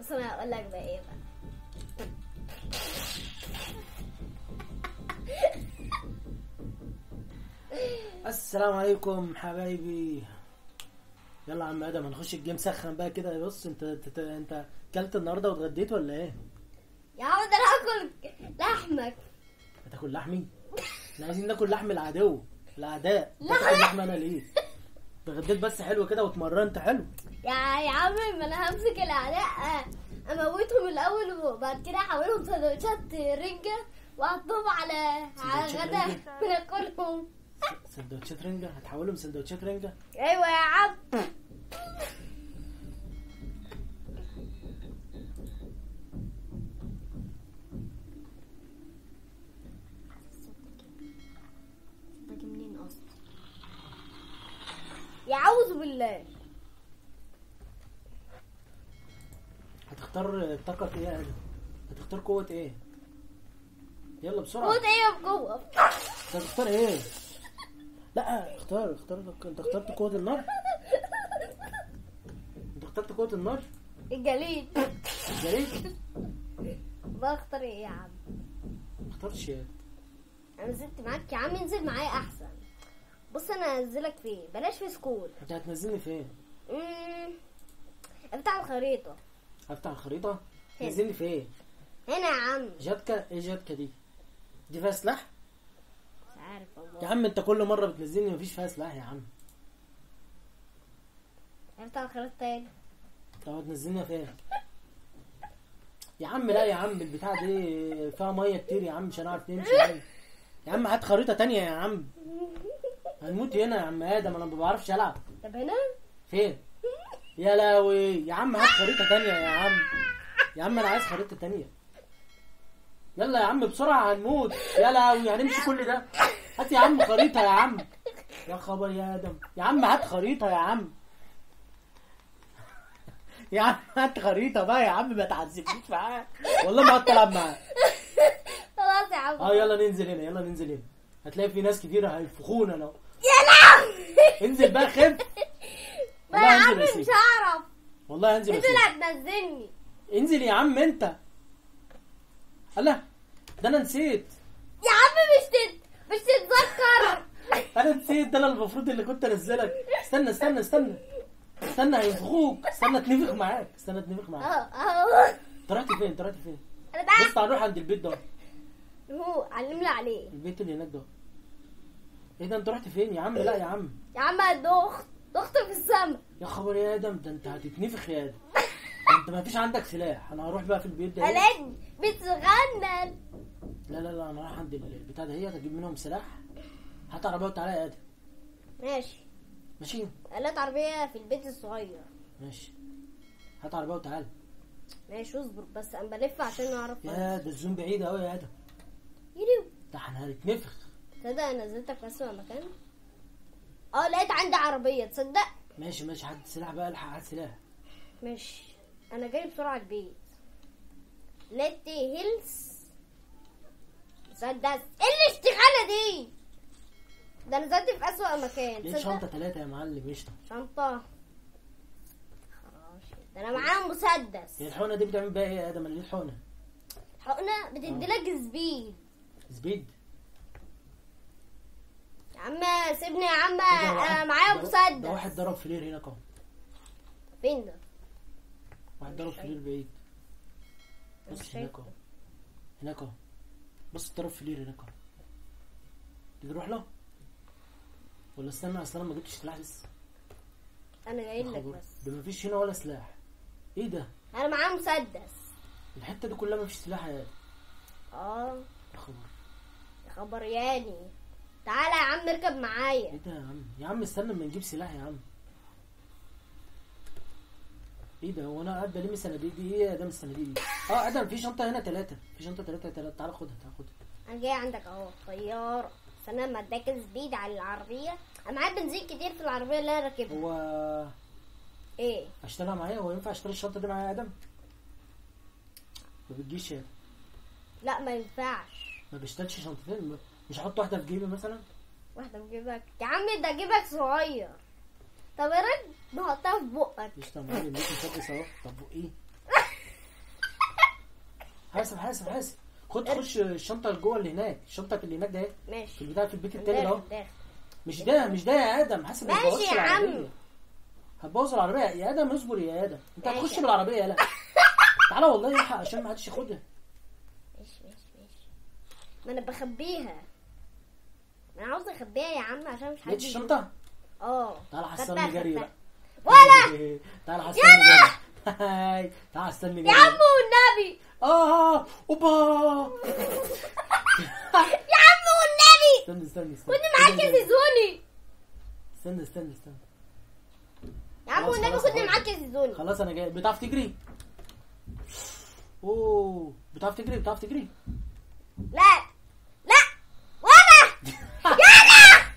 بس انا هقول لك بقى ايه بقى السلام عليكم حبايبي يلا يا عم ادم هنخش الجيم سخن بقى كده بص انت انت انت اكلت النهارده واتغديت ولا ايه؟ يا عم ده انا هاكل لحمك هتاكل لحمي؟ احنا عايزين ناكل لحم العدو الاعداء لا. تاكل لحمه انا ليه؟ اتغديت بس حلو كده واتمرنت حلو يا يا عم ما انا همسك الاعداء اموتهم الاول وبعد كده احولهم سندوتشات رنجه واحطهم على على سندوتشات غدا رنجة؟ وناكلهم سندوتشات رنجه هتحولهم سندوتشات رنجه ايوه يا عم صوتك منين اصلا يعوذ بالله هتختار طاقه ايه يا ادم؟ هتختار قوه ايه؟ يلا بسرعه قوت ايه بجوه انت هتختار ايه؟ لا اختار اختار انت اخترت قوه النار؟ انت اخترت قوه النار؟ الجليد جريت بختار ايه يا عم ما اخترتش ايه؟ انا نزلت معاك يا عم انزل معايا احسن بص انا هنزلك فين بلاش في سكول انت هتنزلني فين؟ امم بتاع الخريطه هفتح الخريطة هنا. نزلني فين؟ هنا يا عم جاتكا ايه جاتكا دي؟ دي فيها سلاح؟ مش عارف يا والله عم انت كل مرة بتنزلني مفيش فيها سلاح يا عم بتاع الخريطه تاني طب هتنزلنا فين؟ يا عم لا يا عم البتاع دي فيها مية كتير يا عم مش هنعرف نمشي يا عم يا عم هات خريطة تانية يا عم هنموت هنا يا عم ادم انا ما بعرفش العب طب هنا فين؟ يا لاوي يا عم هات خريطة تانية يا عم يا عم انا عايز خريطة تانية يلا يا عم بسرعة هنموت يا لاوي هنمشي كل ده هات يا عم خريطة يا عم يا خبر يا ادم يا عم هات خريطة يا عم يا عم هات خريطة بقى يا عم ما تعذبنيش معاك والله ما هقعد العب معاك خلاص يا عم اه يلا ننزل هنا يلا ننزل هنا هتلاقي في ناس كتير هيفخونا لو يا لهوي انزل بقى خف لا يا والله عم انزل يا مش سيدي هعرف والله انزل يا انت سيدي اللي هتنزلني انزل يا عم انت الله ده انا نسيت يا عم مش تت... مش تتذكر انا نسيت ده انا المفروض اللي كنت انزلك استنى استنى استنى استنى هينفخوك استنى اتنفخ معاك استنى اتنفخ معاك اهو اهو انت رحت فين انت رحت فين انا بقى بص هنروح عند البيت ده هو علمنا عليه البيت اللي هناك ده ايه ده انت رحت فين يا عم لا يا عم يا عم ضغط ضغط في السما يا خبر يا ادم ده انت هتتنفخ يا ادم انت ما فيش عندك سلاح انا هروح بقى في البيت ده قلقني بتغنن لا لا لا انا رايح عند البتاع ده هي اجيب منهم سلاح هات عربيه وتعالى يا ادم ماشي ماشي قلت عربية في البيت الصغير ماشي هات عربيه وتعالى ماشي اصبر بس انا بلف عشان اعرف يا ده الزوم بعيد قوي يا ادم يريو ده احنا هنتنفخ تصدق انا نزلتك في اسوأ مكان اه لقيت عندي عربية تصدق ماشي ماشي هات سلاح بقى الحق هات سلاح ماشي انا جاي بسرعة البيت لقيت هيلز تصدق ايه الاشتغالة دي ده نزلت في اسوأ مكان لقيت تصدق شنطه ثلاثه يا معلم قشطه شنطة خلاص ده انا معايا مسدس هي الحقنه دي بتعمل بيها ايه يا ادم انا لقيت حقنه حقنة بتديلك سبيد سبيد يا عم سيبني يا عم إيه ده انا واحد- معايا ده- ده واحد مسدس ضرب فلير هناك اهو فين ده؟ واحد ضرب فلير بعيد مش بص هناك اهو شايفه. هناك اهو بص ضرب فلير هناك اهو تيجي نروح له ولا استنى اصل انا ما جبتش سلاح لسه انا جاي لك خبر. بس ده مفيش هنا ولا سلاح ايه ده انا معايا مسدس الحته دي كلها مفيش سلاح يا اه يا خبر يا خبر ياني تعالى يا عم اركب معايا ايه ده يا عم يا عم استنى اما نجيب سلاح يا عم ايه ده هو انا قاعد بلم الصناديق دي ايه يا ادم الصناديق دي اه ادم في شنطه هنا ثلاثه في شنطه ثلاثه ثلاثه تعالى خدها تعالى خدها انا جاي عندك اهو طيارة بس انا لما اداك سبيد على العربية انا معايا بنزين كتير في العربية اللي انا راكبها هو ايه اشتريها معايا هو ينفع اشتري الشنطه دي معايا يا ادم ما بتجيش يا لا ما ينفعش ما بيشتريش شنطتين مش احط واحده في جيبي مثلا واحدة في جيبك يا عم ده جيبك صغير طب ايه رايك نحطها في بقك قشطه يا معلم ليك مسدس اهو طب ايه حاسب حاسب حاسب خد خش الشنطه اللي جوه اللي هناك الشنطه اللي هناك ده اهي في ماشي البتاع في البيت التاني ده اهو داخل داخل مش ده مش ده يا ادم حاسب ما ماشي تبوظش يا عم. العربيه هتبوظ العربيه يا ادم اصبر يا ادم انت ماشي. هتخش بالعربيه يلا تعالى والله الحق عشان ما حدش ياخدها ماشي ماشي ماشي ما انا بخبيها ما انا عاوزه اخبيها يا عم عشان مش حد لقيت يشوف. الشنطه اه تعالى خدتها، حصلني جري خدتها. بقى ولا تعالى حصلني جري هاي تعالى حصلني جري يا عم والنبي اه اوبا يا عم والنبي استنى استنى استنى كنت معاك يا زيزوني استنى استنى استنى يا عم خلاص، والنبي خلاص، كنت خلاص. معاك يا زيزوني خلاص انا جاي بتعرف تجري اوه بتعرف تجري بتعرف تجري لا لا وانا يلا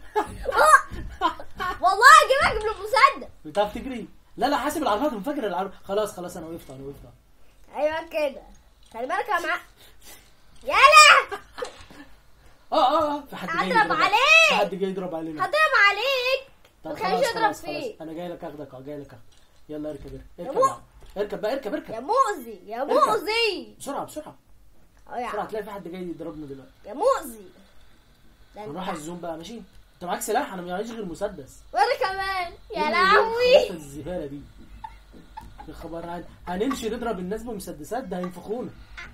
والله اجيبك بالمسدس بتعرف تجري لا لا حاسب العربيات منفجر العربية خلاص خلاص انا وقفت انا وقفت ايوه كده خلي بالك يا معاه يلا اه اه اه في حد جاي هضرب يضرب عليك. في حد جاي يضرب علينا هضرب عليك طب ما تخليش خلاص يضرب خلاص خلاص فيك انا جاي لك اخدك اه جاي لك أخدك. يلا اركب اركب اركب مو- بقى. اركب بقى اركب يا اركب مؤذي يا مؤذي بسرعه بسرعه اه يا بسرعه عم تلاقي في حد جاي يضربني دلوقتي يا مؤذي ده انت- هنروح الزوم بقى ماشي انت معاك سلاح انا معيش غير مسدس وانا كمان يا إيه لهوي الخريطة الزباله دي يا خبر هن- هنمشي نضرب الناس بمسدسات ده هينفخونا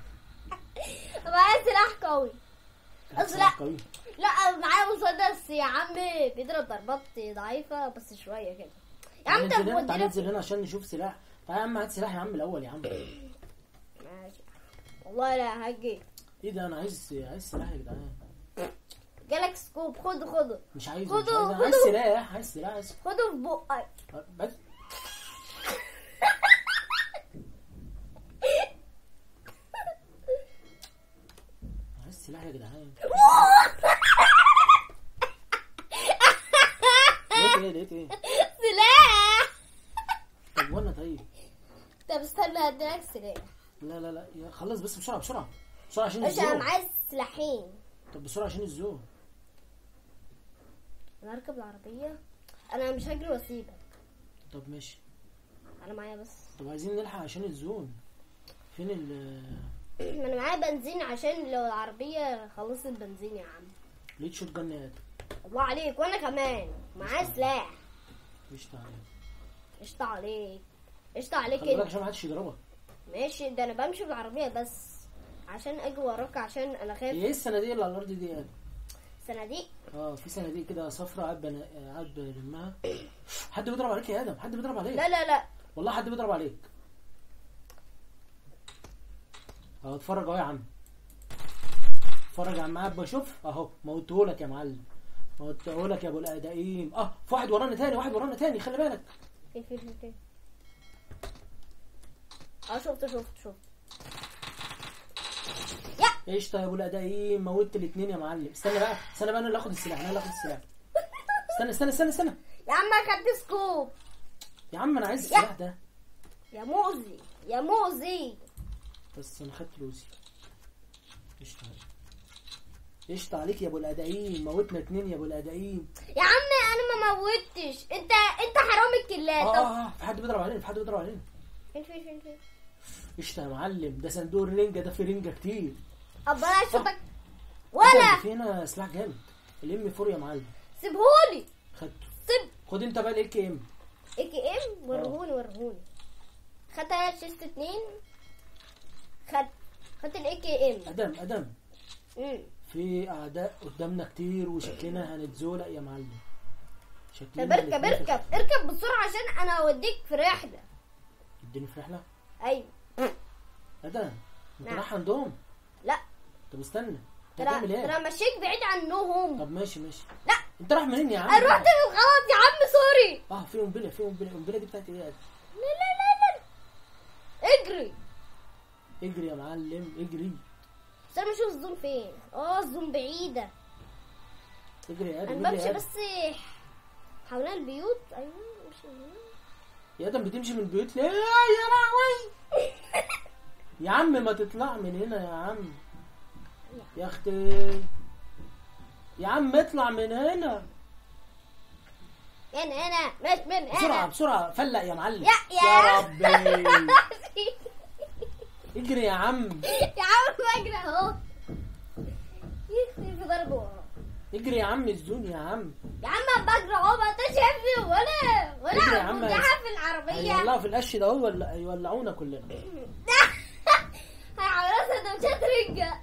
معايا سلاح قوي أصل سلاح لا. قوي. لا معايا مسدس يا عم بيضرب ضربات ضعيفه بس شويه كده يا عم تعالى طب ننزل هنا تعالى ودينا ننزل هنا عشان نشوف سلاح تعالى يا عم هات سلاح يا عم الاول يا عم ماشي والله لا هجي ايه ده انا عايز عايز سلاح يا جدعان جالك سكوب خد خده مش عايز مش خدوا، عايز أنا عايز خدوا. سلاح عايز سلاح عايز خده في بقك بس عايز سلاح يا جدعان لقيت ايه لقيت ايه سلاح طب وانا طيب طب استنى هديلك سلاح لا لا لا يا خلص بس بسرعه بسرعه بسرعه عشان عشان انا الزوم معايا سلاحين طب بسرعه عشان الزوم انا اركب العربيه انا مش هجري واسيبك طب ماشي انا معايا بس طب عايزين نلحق عشان الزوم فين ال ما انا معايا بنزين عشان لو العربيه خلصت بنزين يا عم لقيت شوت جن يا ادم الله عليك وانا كمان معايا سلاح مش تعالى قشطة عليك قشطة عليك خلي بالك انت عشان ما حدش يضربك ماشي ده انا بمشي بالعربية بس عشان اجي وراك عشان انا خايف ايه الصناديق اللي على الارض دي يا ادم صناديق اه في صناديق كده صفرا قاعد بن- قاعد بلمها حد بيضرب عليك يا ادم حد بيضرب عليك لا لا لا والله حد بيضرب عليك اهو اتفرج اهو يا عم اتفرج يا عم قاعد بشوف اهو موتهولك يا معلم موتهولك يا ابو الادائين اه في واحد ورانا تاني واحد ورانا تاني خلي بالك فين فين فين فين اه شفت شفت شفت يا قشطه يا ابو الادائين موتت الاثنين يا معلم استنى بقى استنى بقى انا اللي اخد السلاح انا اللي اخد السلاح استنى استنى استنى استنى يا عم خدت سكوب يا عم انا عايز السلاح ده يا مؤذي يا مؤذي بس انا خدت فلوسي قشطه عليك. قشطه عليك يا ابو الادائين موتنا اتنين يا ابو الادائين يا عم انا ما موتش انت انت حرام الكلات اه طب اه اه في حد بيضرب علينا في حد بيضرب علينا فين فين فين فين قشطه يا معلم ده صندوق الرنجه ده فيه رنجه كتير ابا انا شفتك ده ولا في هنا سلاح جامد الام 4 يا معلم سيبهولي خدته سيب خد انت بقى الاي كي ام اي كي ام ورهوني ورهوني خدت انا شيست اتنين خد خدت الاي كي ام ادم ادم امم في اعداء قدامنا كتير وشكلنا هنتزولق يا معلم طب شكلنا اركب هنتنفخ. اركب اركب بسرعه عشان انا اوديك في رحله اديني في رحله ايوه ادم انت نعم. رايح عندهم لا طب استنى انت ترى هتعمل ايه ترى مشيك بعيد عنهم طب ماشي ماشي لا انت رايح منين يا عم انا رحت غلط يا عم سوري اه في قنبله في قنبله القنبله دي بتاعت ايه يا ادم لا لا لا لا اجري اجري يا معلم اجري بس انا بشوف الزوم فين اه الزوم بعيده اجري يا ادم انا اجري يا بمشي ادم بس حوالين البيوت ايوه مش هنا. يا ادم بتمشي من البيوت ليه يا لهوي يا عم ما تطلع من هنا يا عم يا اختي يا عم اطلع من هنا هنا هنا مش من بسرعه هنا بسرعه فلق يا معلم يا- يا. ربي ايه اجري يا عم يا عم بجري اهو يخرب في ضربه وراه اجري يا عم الزون يا عم يا عم بجري اهو ما انت شايفني ولا اجري يا ولا عم. مرتاحه في العربيه هيولعوا في القش ده هو ولا يولعونا كلنا هيعملوا سندوتشات رنجة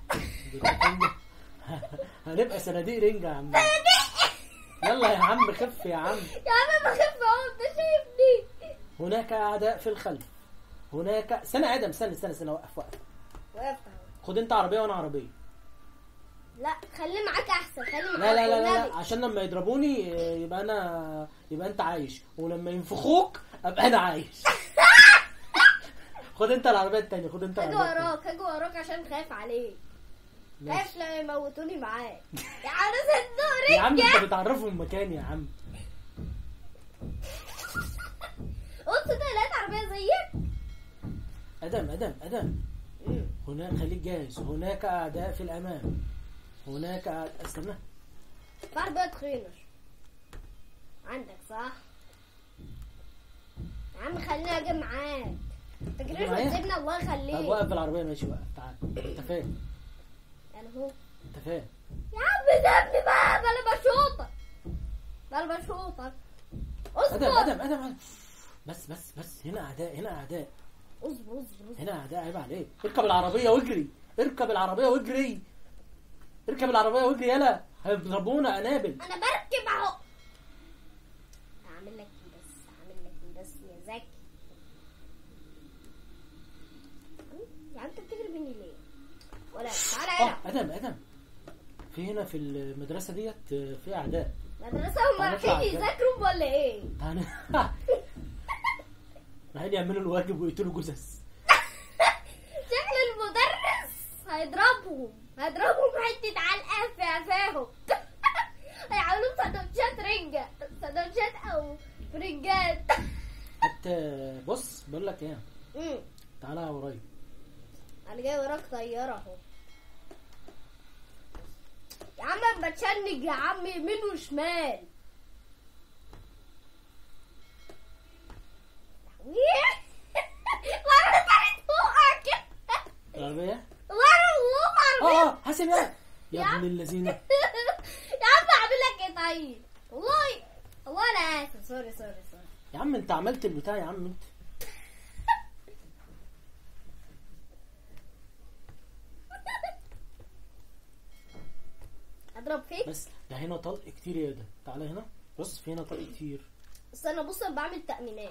هنبقى صناديق رنجة يا عم يلا يا عم خف يا عم يا عم بخف اهو انت شايفني هناك اعداء في الخلف هناك استنى يا ادم استنى استنى استنى وقف وقف وقفت اهو خد انت عربيه وانا عربيه لا خليه معاك احسن خليه معاك لا لا لا لا, والنبي. لا عشان لما يضربوني آه، يبقى انا يبقى انت عايش ولما ينفخوك ابقى انا عايش خد انت العربيه التانية خد انت هاجي العربيه التانية. وراك هاجي وراك عشان خايف عليك ماشي. خايف لا يموتوني معاك يا عم صندوق يا عم رنجة انت بتعرفهم مكان يا عم قلت ده لقيت عربية زيك ادم ادم ادم هناك خليك جاهز هناك اعداء في الامام هناك أعداء... استنى في عربية تخينش عندك صح يا عم خليني اجي معاك تجريش معايا؟ وتسيبنا الله طب يخليك وقف العربيه ماشي وقف تعال انت فين يعني هو انت فين يا عم سيبني بقى بلا بشوطك بلا بشوطك ادم اصبر ادم ادم ادم. بس بس بس هنا اعداء هنا اعداء اصبر اصبر اصبر هنا اعداء عيب عليك اركب العربيه واجري اركب العربيه واجري اركب العربيه واجري يلا هيضربونا قنابل انا بركب اهو هعمل لك إيه بس هعمل لك إيه بس يا زكي يا عم انت بتجري مني ليه ولا تعالى اه هنا ادم ادم في هنا في المدرسه ديت آه، في اعداء مدرسة هم تعالى نطلع رايحين كده. يذاكروا ولا ايه؟ تعالى رايحين يعملوا الواجب ويقتلوا جثث شكل المدرس هيضربهم هيضربهم حتة علقة في قفاهم هيعملوا سندوتشات رنجة سندوتشات او فرنجات حتى بص بقول لك ايه امم تعالى ورايا انا جاي وراك طيارة اهو يا عم بتشنج يا عم يمين وشمال مرة طارت فوقك العربيه مرة فوق اه اه حاسب يلا يا يا عم. ابن الذين يا عم اعمل لك ايه طيب والله والله انا اسف سوري سوري سوري يا عم انت عملت البتاع يا عم انت اضرب فيك بس ده هنا طلق كتير يا ده تعالى هنا بص في هنا طلق كتير بس انا بص أنا بعمل تأمينات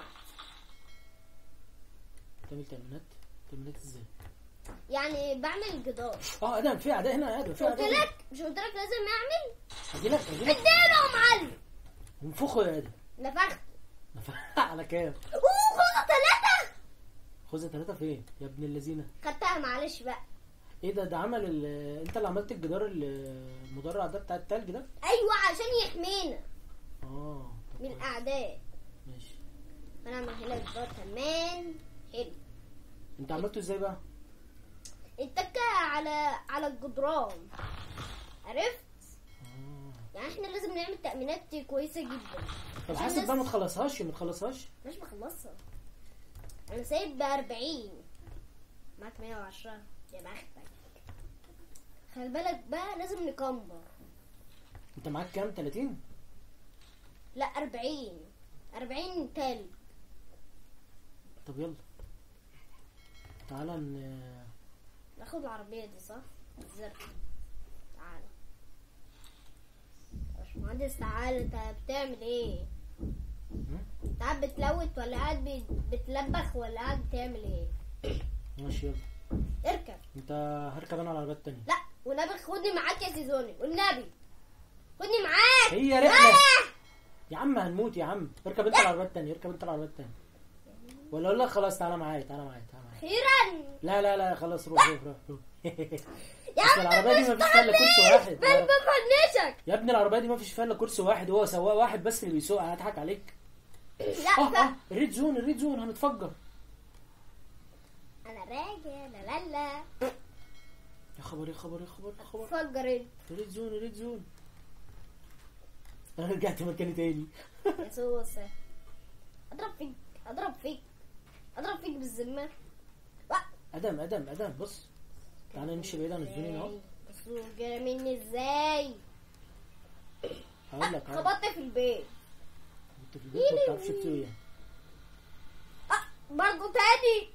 تعمل تأمينات تأمينات ازاي يعني بعمل جدار اه ادم في اعداء هنا يا ادم مش في قلت اعداء هنا. لك مش قلت لك لازم اعمل اجي لك اجي لك اديله يا معلم انفخوا يا ادم نفخت على كام اوه خدوا ثلاثة خوذة ثلاثة فين يا ابن الذين خدتها معلش بقى ايه ده ده عمل ال... انت اللي عملت الجدار ال- المدرع ده بتاع التلج ده ايوه عشان يحمينا اه طب من كويس. الاعداء ماشي هنعمل هنا جدار كمان حلو انت عملته ازاي بقى اتكى على على الجدران عرفت آه. يعني احنا لازم نعمل تأمينات كويسة جدا طب عشان حاسب الناس- بقى ما تخلصهاش ما تخلصهاش مش بخلصها انا سايب ب 40 معاك 110 يا بختك خلي بالك بقى لازم نكمبر انت معاك كام 30 لا 40 40 تلج طب يلا تعالى ن... ناخد العربية دي صح؟ الزرقاء تعالى يا باشمهندس تعالى انت بتعمل ايه؟ هم؟ انت قاعد بتلوت ولا قاعد بت- بتلبخ ولا قاعد بتعمل ايه؟ ماشي يلا اركب انت هركب انا على العربية التانية لا والنبي خدني معاك يا سيزوني والنبي خدني معاك هي رحلة يا عم هنموت يا عم اركب انت العربية التانية اركب انت العربية التانية ولا اقول لك خلاص تعالى معايا تعالى معايا تعالى معايا اخيرا لا لا لا خلاص روح روح روح, روح. يا بس عم العربية دي مش مفيش فيها الا كرسي واحد بل بفنشك يا ابني العربية دي مفيش فيها الا كرسي واحد وهو سواق واحد بس اللي بيسوقها هضحك عليك لا اه ف... اه الريد زون الريد زون هنتفجر انا راجع لا لا لا يا خبر يا خبر يا خبر يا خبر فجر انت الريد زون الريد زون انا رجعت مكاني تاني يا سوسة اضرب فيك اضرب فيك اضرب فيك بالذمة لا ادم ادم ادم بص تعالى نمشي بعيد عن الزونين اهو ازاي؟ بصوا جرى مني ازاي هقول لك هقول لك. خبطت في البيت انت في البيت ما بتعرفش تسوي يعني آه، برضه تاني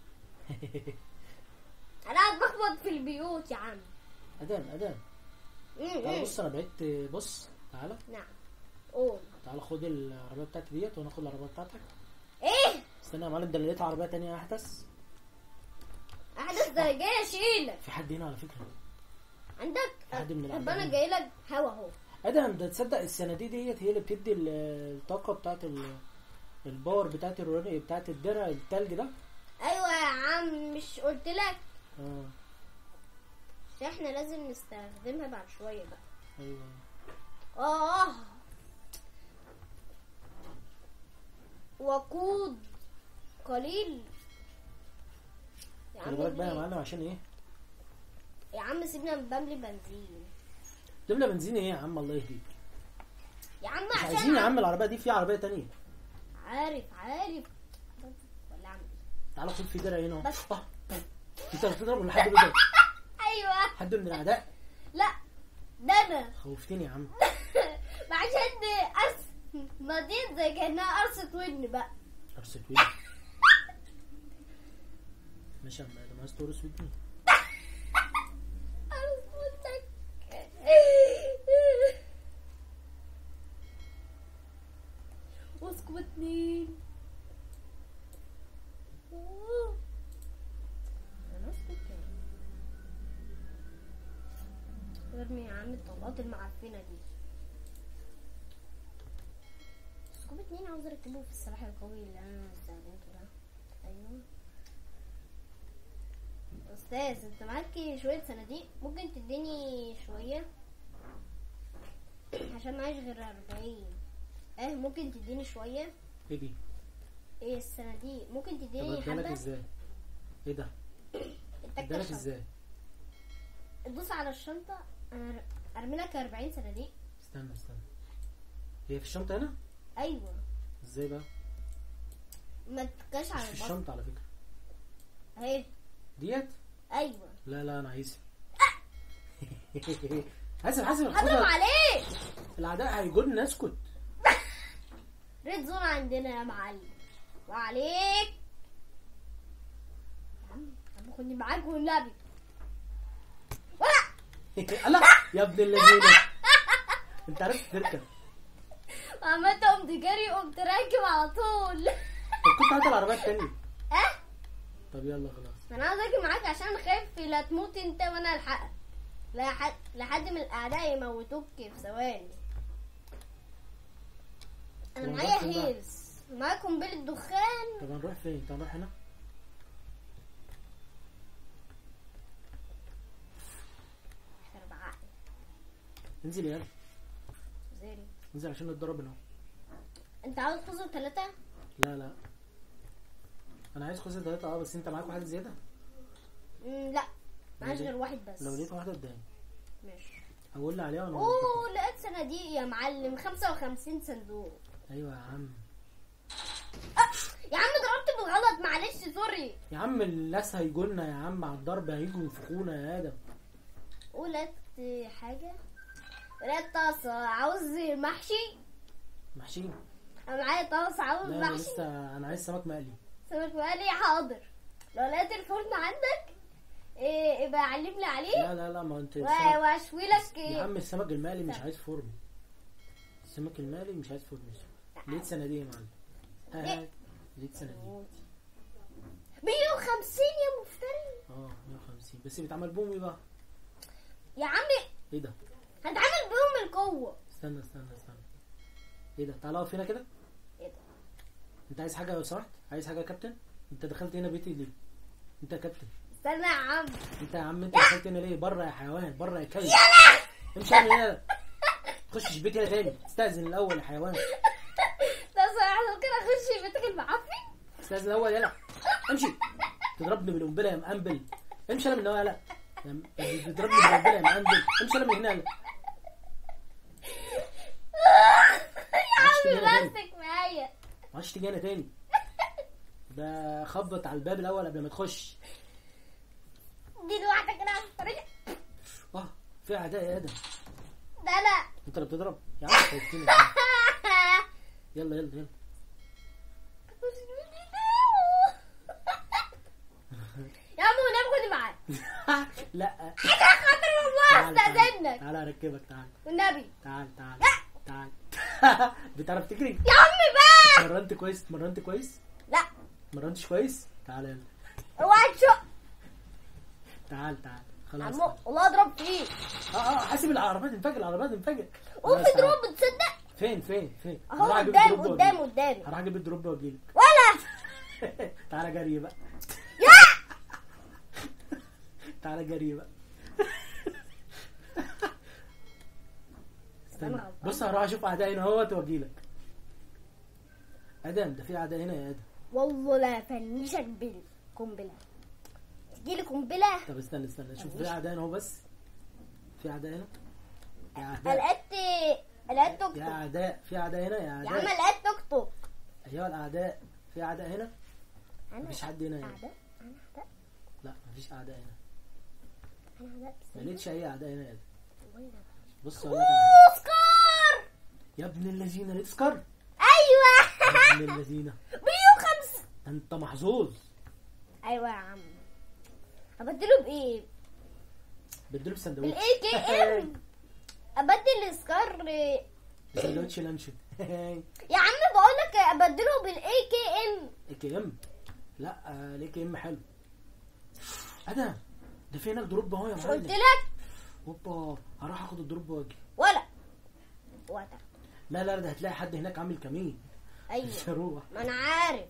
انا قاعد بخبط في البيوت يا عم ادم ادم مم، تعالى مم. بص انا بعدت بص تعالى نعم قول تعالى خد العربيه بتاعتي ديت وانا اخد العربيه بتاعتك ايه استنى يا معلم ده أنا لقيت عربيه تانية احدث احدث درجة اشيلك في حد هنا على فكره عندك حد من طب انا الأعداء. جاي لك هوا اهو ادم ده تصدق الصناديق ديت هي اللي بتدي ال- الطاقه بتاعت ال- الباور بتاعت الروني بتاعت الدرع التلج ده ايوه يا عم مش قلت لك اه مش احنا لازم نستخدمها بعد شويه بقى ايوه اه وقود قليل يا خلي بالك بقى يا عم معلم عشان ايه يا عم سيبنا من بملي بنزين تملى بنزين ايه يا عم الله يهديك يا عم مش عشان عايزين يا عم العربيه دي في عربيه تانية عارف عارف ولا اعمل إيه؟ تعالى خد في درع هنا اهو. بس. آه. انت بتضرب ولا حد بيضرب ايوه حد من الاعداء لا ده انا خوفتني يا عم عشان ارس مدين زي كانها قرصة ودن بقى ارسل ودني ماشي يا عم ادم عايز تورس ودني قرص ودنك واسكم اتنين أوه. انا اسكت يعني. ارمي يا عم الطلقات المعفنة دي سكوب اتنين عاوز اركبه في السلاح القوي اللي انا استخدمته ده ايوه استاذ انت معاك شوية صناديق ممكن تديني شوية عشان معيش غير اربعين اه ممكن تديني شوية ايه دي ايه الصناديق ممكن طب تديني ادالك حبة ازاي ايه ده اداك ادالك الشنطة. ازاي تدوس على الشنطة انا ارمي لك 40 صناديق استنى استنى هي في الشنطه هنا ايوه ازاي بقى ما تبقاش على مش في البطن الشنطه على فكره اهي ديت ايوه لا لا انا عايزها حاسب حاسب هضرب خدها. عليك الاعداء هيجولنا اسكت ريد زون عندنا يا معلم وعليك يا عم يا عم خدني معاك والنبي ولا لا يا ابن الذين انت عرفت تركب عملت قمت جري قمت راكب على طول طب كنت هات العربيه التانية اه طب يلا خلاص انا عاوز اجي معاك عشان خايف لا تموت انت وانا الحقك لحد لحد من الاعداء يموتوك في ثواني انا طب معايا نروح فين بقى؟ هيلز معايا قنبله دخان طب هنروح فين طب هنروح هنا خرب عقلي انزل يلا زيري انزل عشان نتضرب هنا انت عاوز تخسر ثلاثة لا لا انا عايز خذ ثلاثة اه بس انت معاك واحد زيادة لا معاش ليه؟ غير واحد بس لو لقيت واحدة اداني ماشي هقول لي عليها ولا اوه لقيت صناديق يا معلم 55 صندوق ايوه يا عم يا عم ضربت بالغلط معلش سوري يا عم الناس هيجولنا يا عم على الضرب هيجوا ينفخونا يا ادم ولقيت حاجة لقيت طاسة عاوز محشي محشين انا معايا طاسة عاوز لا انا محشي لسه انا عايز سمك مقلي سمك مقلي حاضر لو لقيت الفرن عندك إيه يبقى علم لي عليه لا لا لا ما انت و- السمك واشوي لك يا إيه. عم السمك المقلي مش عايز فرن السمك المقلي مش عايز فرن لقيت صناديق يا معلم ها ها لقيت صناديق 150 يا مفتري اه 150 بس بيتعمل بوم ايه بقى يا عمي ايه ده هتعمل بيهم القوة استنى استنى استنى ايه ده تعالى اقف هنا كده ايه ده انت عايز حاجه لو سمحت عايز حاجه يا كابتن انت دخلت هنا بيتي ليه انت يا كابتن استنى يا عم انت يا عم انت دخلت هنا ليه بره يا حيوان بره يا كلب امشي من هنا تخشش بيتي هنا تاني استاذن الاول يا حيوان ده صراحة ممكن اخش بيتك المعفن استاذن الاول يلا امشي تضربني بالقنبله يا مقنبل امشي انا من هنا يلا يا م- تضربني بالقنبله يا مقنبل امشي انا من هنا يلا يا عشت عم هنا تاني. ماسك معايا معرفش تيجي هنا تاني ده خبط على الباب الاول قبل ما تخش دي لوحدك كده على الطريق اه في اعداء يا ادم ده لا انت اللي بتضرب يا عم خوفتني يلا يلا يلا يا عم ونام خدي معاك لا عشان خاطر والله تعال تعال استاذنك تعال اركبك تعال والنبي تعال تعال تعال بتعرف تجري يا عمي بقى اتمرنت كويس اتمرنت كويس لا اتمرنتش كويس تعال يلا اوعى تشق تعال تعال خلاص عمو والله اضرب فيك اه اه حاسب العربيات انفجر العربيات انفجر قوم خلاص في تعال. دروب بتصدق فين فين فين اهو هروح أجيب قدام الدروب قدام وأجيلك. قدامي هروح اجيب الدروب واجيلك ولا تعالى جري بقى يا تعالى جري بقى استنى أنا غلطان. بص هروح اشوف اعداء هنا اهوت واجيلك ادم ده في اعداء هنا يا ادم والله لا فنشك بالقنبله تجيلي قنبله طب استنى استنى شوف في اعداء هنا اهو بس في اعداء هنا يا اعداء لقيت لقيت توك يا توك اعداء في اعداء هنا يا يا عم اعداء لقيت توك توك ايوه الاعداء في اعداء هنا انا مفيش حد هنا يعني. اعداء انا اعداء لا مفيش اعداء هنا انا اعداء ما لقيتش اي اعداء هنا يا ادم والله لا. بص اقول لك على حاجة. اوسكار يا ابن الذين لقيت سكر ايوه يا ابن الذين بيو خمس انت محظوظ ايوه يا عم ابدله بايه بدله بسندوتش بالاي كي ام ابدل سكار بسندوتش لانشون يا عم بقول لك ابدله بالاي كي ام اي كي ام لا آه، ليه كي ام حلو ادم ده في هناك دروب اهو يا مش قلت معلم لك هوبا هروح اخد الدروب واجي ولا ولا لا لا ده هتلاقي حد هناك عامل كمين ايوه مش هروح ما انا عارف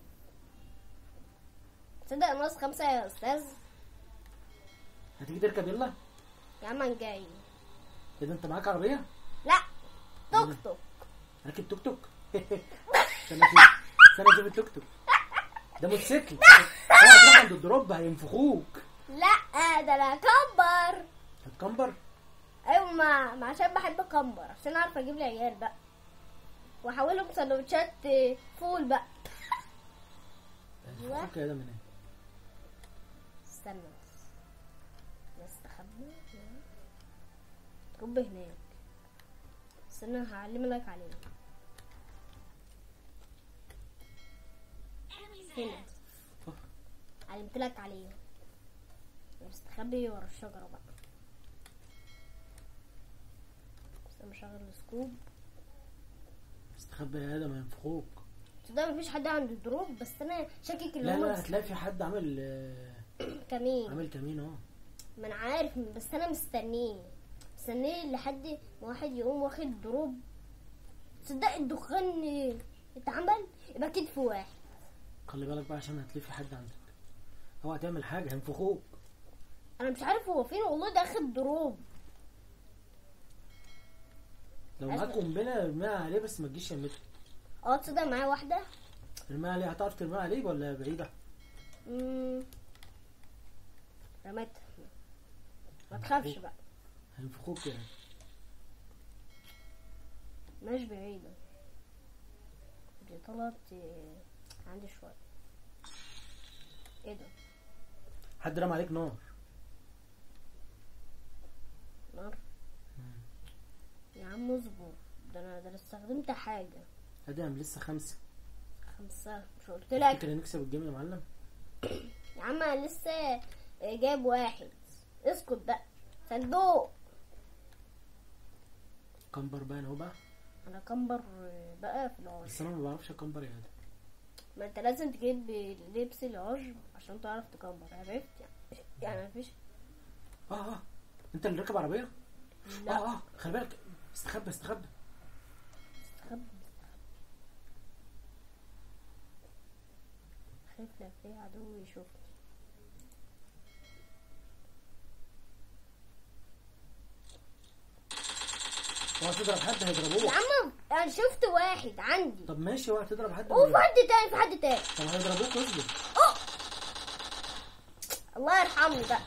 تصدق ناقص خمسة يا استاذ هتيجي تركب يلا يا عم انا جاي اذا انت معاك عربيه لا توك توك راكب توك توك استنى اشوف استنى اشوف التوك توك ده موتوسيكل اوعى تروح عند الدروب هينفخوك لا ده انا كمبر هتكمبر ايوه ما ما عشان بحب اكمبر عشان اعرف اجيب لي عيال بقى واحولهم سندوتشات فول بقى هينفخوك يا ده من هنا استنى بس نستخبى رب هناك استنى هعلم لك عليه هنا علمت لك عليه مستخبي ورا الشجرة بقى بس مشغل السكوب استخبى يا ادم هينفخوك ده مفيش حد عنده دروب بس انا شاكك ان لا هو لا هتلاقي في حد عامل آه، كمين عامل كمين اهو ما انا عارف بس انا مستنيه مستنيه لحد ما واحد يقوم واخد دروب تصدق الدخان اتعمل يبقى اكيد في واحد خلي بالك بقى عشان هتلاقي في حد عندك اوعى تعمل حاجه هينفخوك انا مش عارف هو فين والله ده اخد دروب لو معاك قنبله ارميها عليه بس ما تجيش يمتك اه تصدق معايا واحده ارميها عليه هتعرف ترميها عليه ولا بعيده مم. رميتها ما تخافش بقى هينفخوك يعني مش بعيدة دي طلعت آه، عندي شوية ايه ده حد رمى عليك نار نار يا عم اصبر ده انا ده انا استخدمت حاجة ادم لسه خمسه خمسة مش قلت لك فاكر نكسب الجيم يا معلم يا عم انا لسه جايب واحد اسكت بقى صندوق كمبر بقى اهو بقى انا كمبر بقى في العشب بس انا ما بعرفش اكمبر يا ادم ما انت لازم تجيب لبس العشب عشان تعرف تكمبر عرفت يعني يعني مفيش اه اه انت اللي راكب عربيه لا اه اه خلي بالك استخبى استخبى استخبى خايف لو في عدو يشوفني اوعى تضرب حد يا هيضربوك عم انا شفت واحد عندي طب ماشي اوعى تضرب حد وفي هيضربوك. حد تاني في حد تاني طب هيضربوك واصبر أوه. الله يرحمه بقى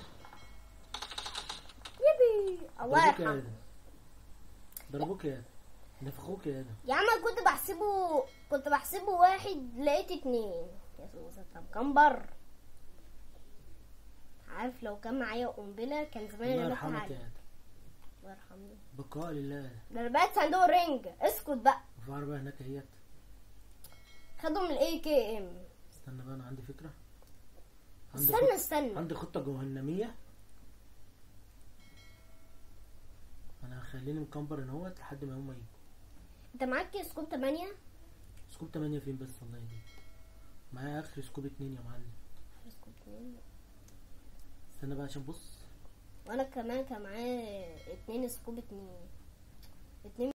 يبي الله ضربوك يا يرحمه ادم ضربوك يا ادم نفخوك يا ادم يا عم أنا كنت بحسبه كنت بحسبه واحد لقيت اتنين يا سوسة طب كمبر عارف لو كان معايا قنبله كان زمان الله رميتها يرحمك عليه يا ادم الله يرحمه بقاء لله ده البنات صندوق الرنج اسكت بقى وفي عربيه هناك اهيت خدوا من الاي كي ام استنى بقى انا عندي فكره عندي استنى خطة- استنى عندي خطه جهنميه انا هخليني مكمبر ان هو لحد ما هم يجوا انت معاك سكوب 8 سكوب 8 فين بس الله يهديك معايا اخر سكوب 2 يا معلم سكوب 2 استنى بقى عشان بص وانا كمان كان معايا اتنين سكوب اتنين اتنين